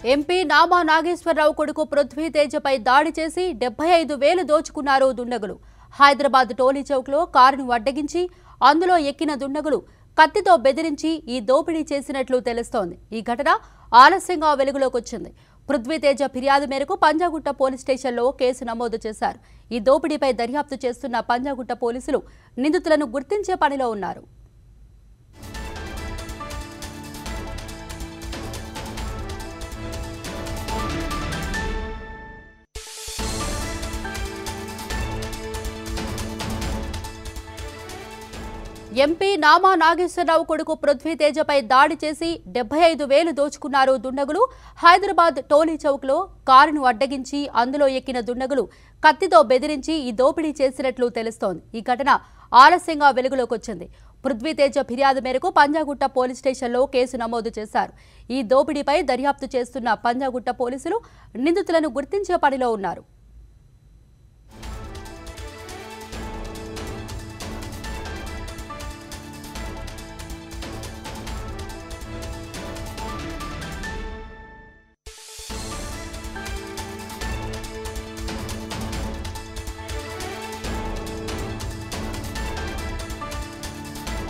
MP Nama Nageswararao కొడుకు పృథ్వీతేజపై దాడి చేసి డెబ్బై ఐదు వేలు దోచుకున్నారు దుండగులు హైదరాబాద్ టోలీ చౌక్లో కారును అడ్డగించి అందులో ఎక్కిన దుండగులు కత్తితో బెదిరించి ఈ దోపిడీ చేసినట్లు తెలుస్తోంది ఈ ఘటన ఆలస్యంగా వెలుగులోకి వచ్చింది పృథ్వీతేజ ఫిర్యాదు మేరకు పంజాగుట్ట పోలీస్ స్టేషన్లో కేసు నమోదు చేశారు ఈ దోపిడీపై దర్యాప్తు చేస్తున్న పంజాగుట్ట పోలీసులు నిందితులను గుర్తించే పనిలో ఉన్నారు ఎంపీ నామా నాగేశ్వరరావు కొడుకు పృథ్వీతేజపై దాడి చేసి డెబ్బై ఐదు వేలు దోచుకున్నారు దుండగులు హైదరాబాద్ టోలీ చౌక్లో కారును అడ్డగించి అందులో ఎక్కిన దుండగులు కత్తితో బెదిరించి ఈ దోపిడీ చేసినట్లు తెలుస్తోంది ఈ ఘటన ఆలస్యంగా వెలుగులోకి వచ్చింది పృథ్వీతేజ ఫిర్యాదు మేరకు పంజాగుట్ట పోలీస్ స్టేషన్లో కేసు నమోదు చేశారు ఈ దోపిడీపై దర్యాప్తు చేస్తున్న పంజాగుట్ట పోలీసులు నిందితులను గుర్తించే పనిలో ఉన్నారు